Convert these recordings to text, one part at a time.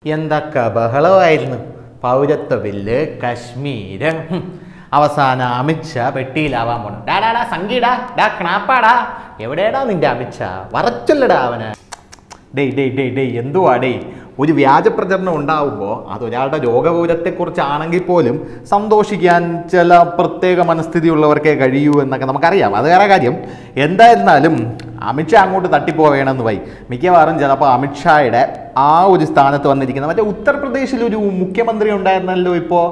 എന്തൊക്കെ ബഹളമായിരുന്നു പൗരത്വ ബില്ല് കശ്മീര് ഹും. അവസാനം അമിത്ഷാ പെട്ടിയിലാവാൻ പോണു ഡാ ഡാ ഡാ സംഗീടാ ഡാ ക്ണാപ്പാടാ എവിടെയാടാ നിന്റെ അമിത്ഷാ വറച്ചല്ലടാ അവന് ഡേയ് ഡേയ് ഡേയ് ഡേയ് എന്തുവാ ഡേയ് ഒരു വ്യാജ പ്രചരണം ഉണ്ടാവുമ്പോൾ അത് ഒരാളുടെ രോഗപൗരത്തെക്കുറിച്ചാണെങ്കിൽ പോലും സന്തോഷിക്കാൻ ചില പ്രത്യേക മനസ്ഥിതിയുള്ളവർക്കേ കഴിയൂ എന്നൊക്കെ നമുക്കറിയാം അത് വേറെ കാര്യം എന്തായിരുന്നാലും അമിത്ഷാ അങ്ങോട്ട് തട്ടിപ്പോവേണമെന്ന് വൈ മിക്കവാറും ചിലപ്പോൾ അമിത്ഷായുടെ ആ ഒരു സ്ഥാനത്ത് വന്നിരിക്കുന്ന മറ്റേ ഉത്തർപ്രദേശിൽ ഒരു മുഖ്യമന്ത്രി ഉണ്ടായിരുന്നല്ലോ ഇപ്പോൾ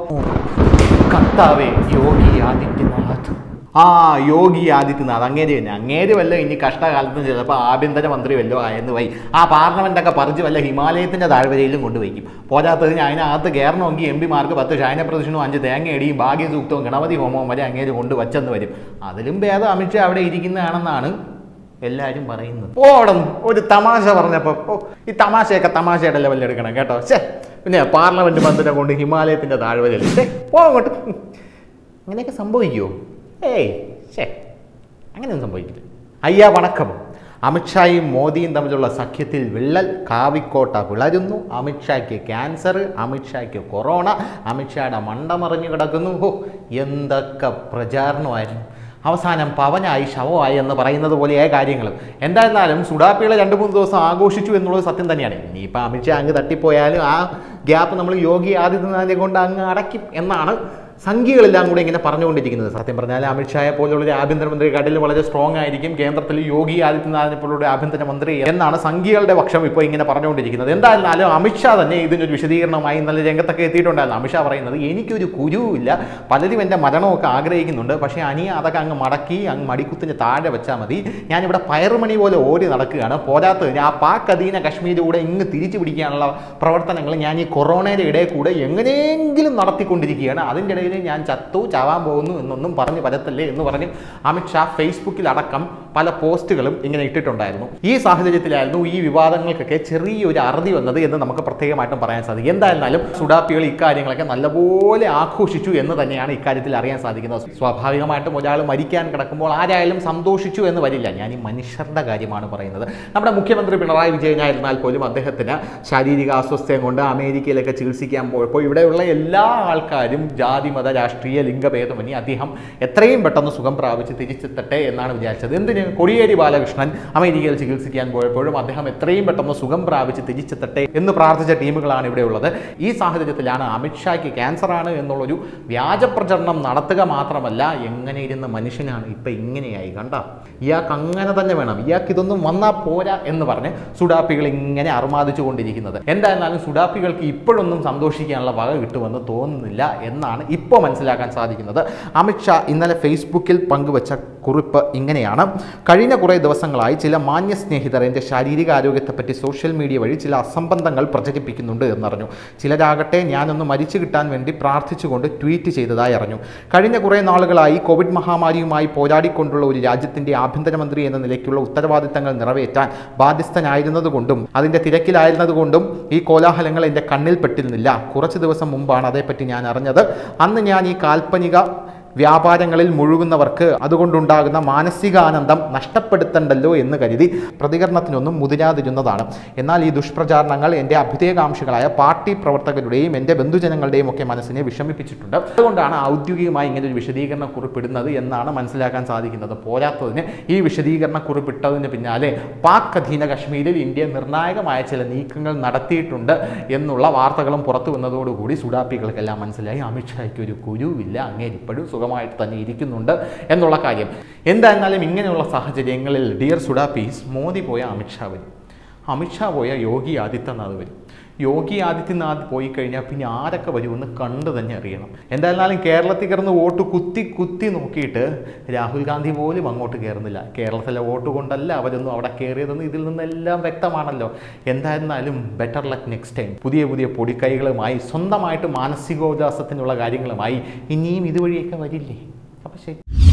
കർത്താവേ യോഗി ആദിത്യനാഥ് ആ യോഗി ആദിത്യനാഥ് അങ്ങേര് തന്നെ അങ്ങേര് വല്ല ഇനി കഷ്ടകാലത്ത് ചിലപ്പോൾ ആഭ്യന്തര മന്ത്രി വല്ലോ ആയെന്ന് വൈ ആ പാർലമെന്റൊക്കെ പറിച്ച് വല്ല ഹിമാലയത്തിന്റെ താഴ്വരയിലും കൊണ്ടുവയ്ക്കും പോരാത്തതിന് അതിനകത്ത് കയറണമെങ്കിൽ എം പിമാർക്ക് പത്ത് ശയന പ്രദർശനവും അഞ്ച് തേങ്ങയടിയും ഭാഗ്യസൂക്തവും ഗണപതി ഹോമവും വരെ അങ്ങേര് കൊണ്ടുവച്ചെന്ന് വരും അതിലും ഭേദം അമിത്ഷാ അവിടെ ഇരിക്കുന്നതാണെന്നാണ് എല്ലാവരും പറയുന്നത് ഓ അവിടെ നിന്ന് ഒരു തമാശ പറഞ്ഞപ്പോൾ ഓ ഈ തമാശയൊക്കെ തമാശയുടെ ലെവലിൽ എടുക്കണം കേട്ടോ ശേ പിന്നെ പാർലമെന്റ് മന്ത്രിനെ കൊണ്ട് ഹിമാലയത്തിന്റെ താഴ്വരയിൽ ശേ പോ അങ്ങോട്ട് അങ്ങനെയൊക്കെ സംഭവിക്കുമോ ഏയ് ശേ അങ്ങനെയൊന്നും സംഭവിക്കില്ല അയ്യാ വണക്കം അമിത്ഷായും മോദിയും തമ്മിലുള്ള സഖ്യത്തിൽ വിള്ളൽ കാവിക്കോട്ട പിളരുന്നു അമിത്ഷായ്ക്ക് ക്യാൻസർ അമിത്ഷായ്ക്ക് കൊറോണ അമിത്ഷായുടെ മണ്ട മറിഞ്ഞു കിടക്കുന്നു ഹോ എന്തൊക്കെ പ്രചാരണമായിരുന്നു അവസാനം പവനായി ശവമായി എന്ന് പറയുന്നത് പോലെയായ കാര്യങ്ങളും എന്തായിരുന്നാലും സുഡാപ്പികളെ രണ്ട് മൂന്ന് ദിവസം ആഘോഷിച്ചു എന്നുള്ളത് സത്യം തന്നെയാണ് ഇനിയിപ്പോൾ അമിത്ഷാ അങ്ങ് തട്ടിപ്പോയാലും ആ ഗ്യാപ്പ് നമ്മൾ യോഗി ആദിത്യനാഥിനെ കൊണ്ട് അങ്ങ് അടയ്ക്കും എന്നാണ് സംഖ്യകളെല്ലാം കൂടെ ഇങ്ങനെ പറഞ്ഞുകൊണ്ടിരിക്കുന്നത് സത്യം പറഞ്ഞാൽ അമിത്ഷായെ പോലുള്ള ഒരു ആഭ്യന്തരമന്ത്രിയെക്കാട്ടിലും വളരെ സ്ട്രോങ് ആയിരിക്കും കേന്ദ്രത്തിൽ യോഗി ആദിത്യനാഥിനെ പോലുള്ള ആഭ്യന്തരമന്ത്രി എന്നാണ് സംഖ്യകളുടെ പക്ഷം ഇപ്പോൾ ഇങ്ങനെ പറഞ്ഞുകൊണ്ടിരിക്കുന്നത് എന്തായിരുന്നാലും അമിത്ഷാ തന്നെ ഇതിനൊരു വിശദീകരണമായി നല്ല രംഗത്തൊക്കെ എത്തിയിട്ടുണ്ടായിരുന്നു അമിത്ഷാ പറയുന്നത് എനിക്കൊരു കുരുവില്ല പലരും എൻ്റെ മരണമൊക്കെ ആഗ്രഹിക്കുന്നുണ്ട് പക്ഷേ അനിയ അതൊക്കെ അങ്ങ് മടക്കി അങ്ങ് മടിക്കുത്തിന് താഴെ വെച്ചാൽ മതി ഞാനിവിടെ പയറുമണി പോലെ ഓടി നടക്കുകയാണ് പോരാത്തതിന് ആ പാക് അധീന കശ്മീരിലൂടെ ഇങ്ങ് തിരിച്ചു പിടിക്കാനുള്ള പ്രവർത്തനങ്ങൾ ഞാൻ ഈ കൊറോണയുടെ ഇടയിൽ കൂടെ എങ്ങനെയെങ്കിലും നടത്തിക്കൊണ്ടിരിക്കുകയാണ് അതിൻ്റെ ഇടയിൽ ഞാൻ ചത്തു ചാവാൻ പോകുന്നു എന്നൊന്നും പറഞ്ഞ് പറ്റത്തല്ലേ എന്ന് പറഞ്ഞ് അമിത്ഷാ ഫേസ്ബുക്കിൽ അടക്കം പല പോസ്റ്റുകളും ഇങ്ങനെ ഇട്ടിട്ടുണ്ടായിരുന്നു ഈ സാഹചര്യത്തിലായിരുന്നു ഈ വിവാദങ്ങൾക്കൊക്കെ ചെറിയൊരു അറുതി വന്നത് എന്ന് നമുക്ക് പ്രത്യേകമായിട്ടും പറയാൻ സാധിക്കും എന്തായിരുന്നാലും സുഡാപ്പികൾ ഇക്കാര്യങ്ങളൊക്കെ നല്ലപോലെ ആഘോഷിച്ചു എന്ന് തന്നെയാണ് ഇക്കാര്യത്തിൽ അറിയാൻ സാധിക്കുന്നത് സ്വാഭാവികമായിട്ടും ഒരാൾ മരിക്കാൻ കിടക്കുമ്പോൾ ആരായാലും സന്തോഷിച്ചു എന്ന് വരില്ല ഞാൻ ഈ മനുഷ്യരുടെ കാര്യമാണ് പറയുന്നത് നമ്മുടെ മുഖ്യമന്ത്രി പിണറായി വിജയനായിരുന്നാൽ പോലും അദ്ദേഹത്തിന് ശാരീരിക അസ്വസ്ഥയും കൊണ്ട് അമേരിക്കയിലൊക്കെ ചികിത്സിക്കാൻ പോയപ്പോൾ ഇവിടെയുള്ള എല്ലാ ആൾക്കാരും ജാതി മത രാഷ്ട്രീയ ലിംഗഭേദമന്യേ അദ്ദേഹം എത്രയും പെട്ടെന്ന് സുഖം പ്രാപിച്ച് തിരിച്ചെത്തട്ടെ എന്നാണ് വിചാരിച്ചത് എന്തിന് കൊടിയേരി ബാലകൃഷ്ണൻ അമേരിക്കയിൽ ചികിത്സിക്കാൻ പോയപ്പോഴും അദ്ദേഹം എത്രയും പെട്ടെന്ന് സുഖം പ്രാപിച്ച് തിരിച്ചെത്തട്ടെ എന്ന് പ്രാർത്ഥിച്ച ടീമുകളാണ് ഇവിടെ ഉള്ളത് ഈ സാഹചര്യത്തിലാണ് അമിത്ഷായ്ക്ക് ക്യാൻസർ ആണ് എന്നുള്ളൊരു വ്യാജ പ്രചരണം നടത്തുക മാത്രമല്ല എങ്ങനെ ഇരുന്ന മനുഷ്യനാണ് ഇപ്പൊ ഇങ്ങനെയായി കണ്ട ഇയാൾക്ക് അങ്ങനെ തന്നെ വേണം ഇയാൾക്ക് ഇതൊന്നും വന്നാൽ പോരാ എന്ന് പറഞ്ഞ് സുഡാപ്പികൾ ഇങ്ങനെ അർമാദിച്ചു കൊണ്ടിരിക്കുന്നത് എന്തായിരുന്നാലും സുഡാപ്പികൾക്ക് ഇപ്പോഴൊന്നും സന്തോഷിക്കാനുള്ള വക കിട്ടുമെന്ന് തോന്നുന്നില്ല എന്നാണ് ഇപ്പോൾ മനസ്സിലാക്കാൻ സാധിക്കുന്നത് അമിത്ഷാ ഇന്നലെ ഫേസ്ബുക്കിൽ പങ്കുവച്ച കുറിപ്പ് ഇങ്ങനെയാണ് കഴിഞ്ഞ കുറേ ദിവസങ്ങളായി ചില മാന്യ സ്നേഹിതർ എൻ്റെ ശാരീരിക ആരോഗ്യത്തെപ്പറ്റി സോഷ്യൽ മീഡിയ വഴി ചില അസംബന്ധങ്ങൾ പ്രചരിപ്പിക്കുന്നുണ്ട് എന്നറിഞ്ഞു ചിലരാകട്ടെ ഞാനൊന്ന് മരിച്ചു കിട്ടാൻ വേണ്ടി പ്രാർത്ഥിച്ചുകൊണ്ട് ട്വീറ്റ് ചെയ്തതായി അറിഞ്ഞു കഴിഞ്ഞ കുറേ നാളുകളായി കോവിഡ് മഹാമാരിയുമായി പോരാടിക്കൊണ്ടുള്ള ഒരു രാജ്യത്തിൻ്റെ ആഭ്യന്തരമന്ത്രി എന്ന നിലയ്ക്കുള്ള ഉത്തരവാദിത്തങ്ങൾ നിറവേറ്റാൻ ബാധ്യസ്ഥനായിരുന്നതുകൊണ്ടും അതിൻ്റെ തിരക്കിലായിരുന്നതുകൊണ്ടും ഈ കോലാഹലങ്ങൾ എൻ്റെ കണ്ണിൽ പെട്ടിരുന്നില്ല കുറച്ച് ദിവസം മുമ്പാണ് അതേപ്പറ്റി ഞാൻ അറിഞ്ഞത് അന്ന് ഞാൻ ഈ കാൽപ്പനിക വ്യാപാരങ്ങളിൽ മുഴുകുന്നവർക്ക് അതുകൊണ്ടുണ്ടാകുന്ന മാനസികാനന്ദം നഷ്ടപ്പെടുത്തണ്ടല്ലോ എന്ന് കരുതി പ്രതികരണത്തിനൊന്നും മുതിരാതിരുന്നതാണ് എന്നാൽ ഈ ദുഷ്പ്രചാരണങ്ങൾ എൻ്റെ അഭ്യുദയകാംക്ഷികളായ പാർട്ടി പ്രവർത്തകരുടെയും എൻ്റെ ബന്ധുജനങ്ങളുടെയും ഒക്കെ മനസ്സിനെ വിഷമിപ്പിച്ചിട്ടുണ്ട് അതുകൊണ്ടാണ് ഔദ്യോഗികമായി ഇങ്ങനെ ഒരു വിശദീകരണ കുറിപ്പിടുന്നത് എന്നാണ് മനസ്സിലാക്കാൻ സാധിക്കുന്നത് പോരാത്തതിന് ഈ വിശദീകരണ കുറിപ്പിട്ടതിന് പിന്നാലെ പാക് അധീന കശ്മീരിൽ ഇന്ത്യ നിർണായകമായ ചില നീക്കങ്ങൾ നടത്തിയിട്ടുണ്ട് എന്നുള്ള വാർത്തകളും പുറത്തു വന്നതോടുകൂടി സുഡാപ്പികൾക്കെല്ലാം മനസ്സിലായി അമിത്ഷായ്ക്ക് ഒരു കുരുവില്ല അങ്ങേര് ഇപ്പോഴും സുഖമായിട്ട് തന്നെ ഇരിക്കുന്നുണ്ട് എന്നുള്ള കാര്യം എന്തായിരുന്നാലും ഇങ്ങനെയുള്ള സാഹചര്യങ്ങളിൽ ഡിയർ സുഡാപ്പീസ് മോദി പോയ അമിത്ഷാ വരും അമിത്ഷാ പോയ യോഗി ആദിത്യനാഥ് വരും യോഗി ആദിത്യനാഥ് പോയി കഴിഞ്ഞാൽ പിന്നെ ആരൊക്കെ വരുമെന്ന് കണ്ടു തന്നെ അറിയണം എന്തായിരുന്നാലും കേരളത്തിൽ കിടന്ന് വോട്ട് കുത്തി കുത്തി നോക്കിയിട്ട് രാഹുൽ ഗാന്ധി പോലും അങ്ങോട്ട് കയറുന്നില്ല കേരളത്തിലെ വോട്ട് കൊണ്ടല്ല അവരൊന്നും അവിടെ കയറിയതെന്ന് ഇതിൽ നിന്നെല്ലാം വ്യക്തമാണല്ലോ എന്തായിരുന്നാലും ബെറ്റർ ലക്ക് നെക്സ്റ്റ് ടൈം പുതിയ പുതിയ പൊടിക്കൈകളുമായി സ്വന്തമായിട്ട് മാനസികോല്ലാസത്തിനുള്ള കാര്യങ്ങളുമായി ഇനിയും ഇതുവഴിയൊക്കെ വരില്ലേ അപ്പം ശരി